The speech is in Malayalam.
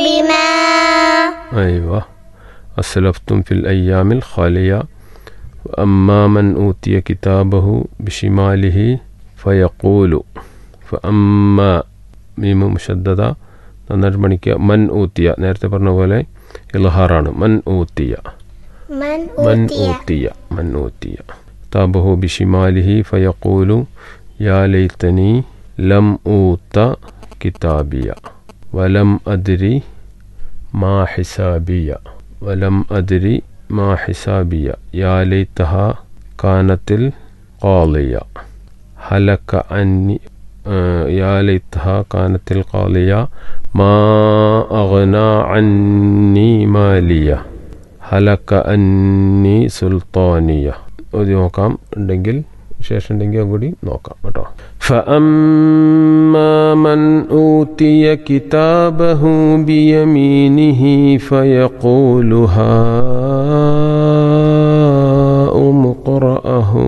بما أيوة أسلفتم في الأيام الخالية وأما من أوتي كتابه بشماله فيقول فأما മീമ് മുഷദ്ദത നന്നായിട്ട് പഠിക്കുക മൻ ഊത്തിയ നേരത്തെ പറഞ്ഞ പോലെ ഇൽഹാറാണ് മൻ ഊത്തിയ من من أوتي أوتي من أوتي كتابه بشماله فيقول يا ليتني لم أوت كتابي ولم أدري ما حسابي ولم أدري ما حسابي يا ليتها كانت القاضية هلك عني آه، يا ليتها كانت القاضية ما أغنى عني ماليه ഹലക്ക അന്നി സുൽത്താനിയ ഇത് നോക്കാം ഉണ്ടെങ്കിൽ ശേഷം ഉണ്ടെങ്കിൽ അതും കൂടി നോക്കാം കേട്ടോ فأما من أوتي كتابه بيمينه فيقول